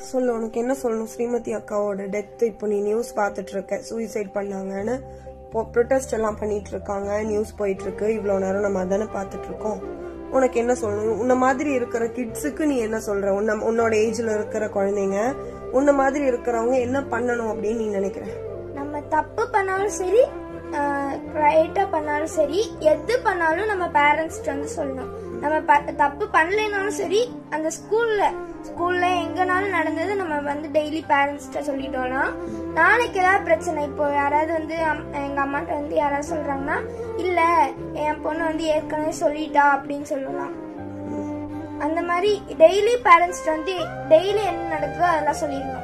சொல்லு உனக்கு என்ன சொல்லணும் ஸ்ரீமதி அக்காவோட டெத் இப்போ நீ நியூஸ் பார்த்துட்டு இருக்க சூசைட் பண்ணாங்கன்னு ப்ரொட்டஸ்ட் எல்லாம் பண்ணிட்டு இருக்காங்க நியூஸ் போயிட்டு இருக்கு இவ்வளோ நேரம் நம்ம அதானே பார்த்துட்டு இருக்கோம் உனக்கு என்ன சொல்லணும் உன்ன மாதிரி இருக்கிற கிட்ஸுக்கு நீ என்ன சொல்ற உன்ன உன்னோட ஏஜ்ல இருக்கிற குழந்தைங்க உன்ன மாதிரி இருக்கிறவங்க என்ன பண்ணணும் அப்படின்னு நீ நினைக்கிற நம்ம தப்பு பண்ணாலும் சரி ரைட்டா பண்ணாலும் சரி எது பண்ணாலும் நம்ம பேரண்ட்ஸ்ட்டு வந்து சொல்லணும் நம்ம ப- தப்பு பண்ணலைனாலும் சரி அந்த ஸ்கூல்ல ஸ்கூல்ல எங்கனாலும் நடந்தது நம்ம வந்து டெய்லி பேரண்ட்ஸ்ட்ட சொல்லிட்டோம்னா நாளைக்கு ஏதாவது பிரச்சனை இப்போ யாராவது வந்து அம்- எங்க அம்மாட்ட வந்து யாராவது சொல்றாங்கன்னா இல்ல என் பொண்ணு வந்து ஏற்கனவே சொல்லிட்டா அப்படின்னு சொல்லலாம் அந்த மாதிரி டெய்லி பேரண்ட்ஸ் வந்து டெய்லி என்ன நடக்குதோ அதெல்லாம் சொல்லிடணும்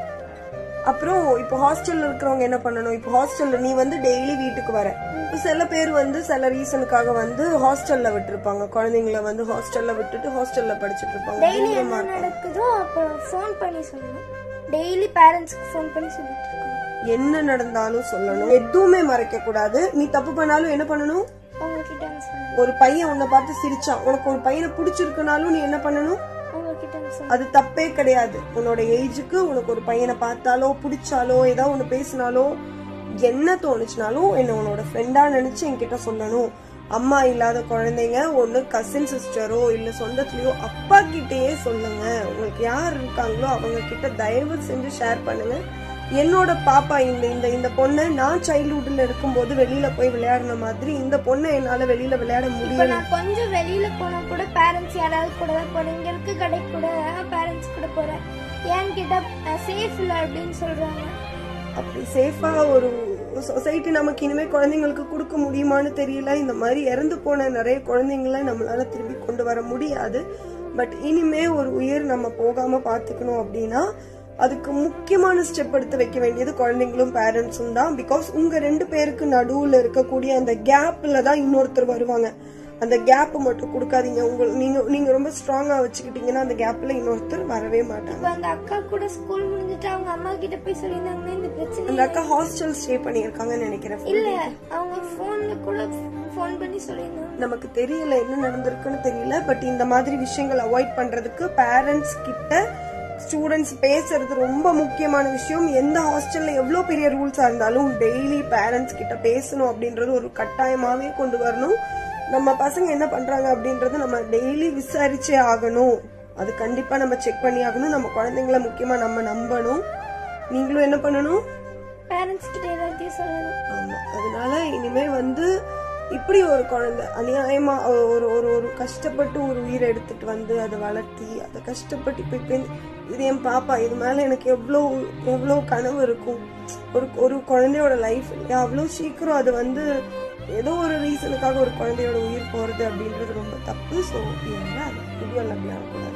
அப்புறம் இப்போ ஹாஸ்டல்ல இருக்கிறவங்க என்ன பண்ணணும் இப்போ ஹாஸ்டல்ல நீ வந்து டெய்லி வீட்டுக்கு வர இப்போ சில பேர் வந்து சில ரீசனுக்காக வந்து ஹாஸ்டல்ல விட்டுருப்பாங்க குழந்தைங்கள வந்து ஹாஸ்டல்ல விட்டுட்டு ஹாஸ்டல்ல படிச்சிட்டு இருப்பாங்க டெய்லி தூரமா என்ன இருப்பாங்க. நடக்குதோ அப்புறம் ஃபோன் பண்ணி சொல்லணும் டெய்லி பேரண்ட்ஸ்க்கு ஃபோன் பண்ணி சொல்லிட்டு இருக்கணும் என்ன நடந்தாலும் சொல்லணும் எதுவுமே மறைக்க கூடாது நீ தப்பு பண்ணாலும் என்ன பண்ணணும் உங்ககிட்ட வந்து சொல்லணும் ஒரு பையன் உன்னை பார்த்து சிரிச்சான் உனக்கு ஒரு பையனை பிடிச்சிருக்குனாலும் நீ என்ன பண்ணணும் உங்ககிட்ட வந்து சொல்லணும் அது தப்பே கிடையாது உன்னோட ஏஜுக்கு உனக்கு ஒரு பையனை பார்த்தாலோ பிடிச்சாலோ ஏதாவது ஒண்ணு பேசினாலோ என்ன தோணுச்சுனாலும் என்ன உன்னோட ஃப்ரெண்டா நினைச்சு என்கிட்ட சொல்லணும் அம்மா இல்லாத குழந்தைங்க ஒண்ணு கசின் சிஸ்டரோ இல்ல சொந்தத்துலயோ அப்பா கிட்டயே சொல்லுங்க உங்களுக்கு யார் இருக்காங்களோ அவங்க கிட்ட தயவு செஞ்சு ஷேர் பண்ணுங்க என்னோட பாப்பா இந்த இந்த இந்த பொண்ணை நான் சைல்ட்ஹுட்ல இருக்கும்போது வெளியில போய் விளையாடின மாதிரி இந்த பொண்ணை என்னால வெளியில விளையாட இப்போ முடியல நான் கொஞ்சம் வெளியில போனா கூட பேரண்ட்ஸ் யாராவது கூட தான் போறேன் இங்க இருக்க கடைக்கு கூட பேரண்ட்ஸ் கூட போறேன் ஏன்னு கேட்டா சேஃப் இல்ல அப்படின்னு சொல்றாங்க அப்படி சேஃபா ஒரு சொசைட்டி நமக்கு இனிமே குழந்தைங்களுக்கு கொடுக்க முடியுமான்னு தெரியல இந்த மாதிரி இறந்து போன நிறைய குழந்தைங்கள நம்மளால திரும்பி கொண்டு வர முடியாது பட் இனிமே ஒரு உயிர் நம்ம போகாம பாத்துக்கணும் அப்படின்னா அதுக்கு முக்கியமான ஸ்டெப் எடுத்து வைக்க வேண்டியது குழந்தைங்களும் பேரண்ட்ஸும் தான் பிகாஸ் உங்க ரெண்டு பேருக்கு நடுவுல இருக்கக்கூடிய அந்த கேப்ல தான் இன்னொருத்தர் வருவாங்க அந்த கேப் மட்டும் கொடுக்காதீங்க உங்களுக்கு நீங்க நீங்க ரொம்ப ஸ்ட்ராங்கா வச்சுக்கிட்டீங்கன்னா அந்த கேப்ல இன்னொருத்தர் வரவே மாட்டாங்க இப்போ அந்த அக்கா கூட ஸ்கூல் முடிஞ்சிட்டு அவங்க அம்மா கிட்ட போய் சொல்லியிருந்தாங்கன்னா இந்த பிரச்சனை அந்த அக்கா ஹாஸ்டல் ஸ்டே பண்ணியிருக்காங்கன்னு நினைக்கிறேன் இல்ல அவங்க போன்ல கூட ஃபோன் பண்ணி சொல்லியிருந்தாங்க நமக்கு தெரியல என்ன நடந்திருக்குன்னு தெரியல பட் இந்த மாதிரி விஷயங்கள் அவாய்ட் பண்றதுக்கு பேரண்ட்ஸ் கிட்ட ஸ்டூடெண்ட்ஸ் பேசுறது ரொம்ப முக்கியமான விஷயம் எந்த ஹாஸ்டல்ல எவ்வளவு பெரிய ரூல்ஸா இருந்தாலும் டெய்லி பேரண்ட்ஸ் கிட்ட பேசணும் அப்படின்றது ஒரு கட்டாயமாவே கொண்டு வரணும் நம்ம பசங்க என்ன பண்றாங்க அப்படின்றது நம்ம டெய்லி விசாரிச்சே ஆகணும் அது கண்டிப்பா நம்ம செக் பண்ணி ஆகணும் நம்ம குழந்தைங்கள முக்கியமா நம்ம நம்பணும் நீங்களும் என்ன பண்ணணும் பேரண்ட்ஸ் கிட்ட எல்லாத்தையும் சொல்லணும் ஆமா அதனால இனிமே வந்து இப்படி ஒரு குழந்தை அநியாயமா ஒ- ஒரு ஒரு ஒரு கஷ்டப்பட்டு ஒரு உயிரை எடுத்துட்டு வந்து அதை வளர்த்தி அதை கஷ்டப்பட்டு இப்ப இப்ப இந்த- இது என் பாப்பா இது மேல எனக்கு எவ்வளோ எவ்வளோ கனவு இருக்கும் ஒரு ஒரு குழந்தையோட லைஃப் இல்லையா அவ்வளோ சீக்கிரம் அது வந்து ஏதோ ஒரு ரீசனுக்காக ஒரு குழந்தையோட உயிர் போறது அப்படின்றது ரொம்ப தப்பு ஸோ இனிமே அது வீடியோவில் அப்படி ஆகக்கூடாது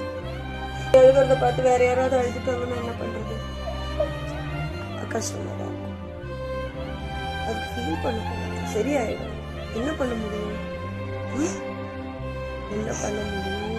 எழுதுறத பார்த்து வேற யாராவது அழுதுட்டாங்கன்னா என்ன பண்றது கஷ்டமா தான் இருக்கும் அதுக்கு ஃபீல் பண்ணக்கூடாது சரியாயிடும் என்ன பண்ண முடியும் ம்? என்ன பண்ண முடியும்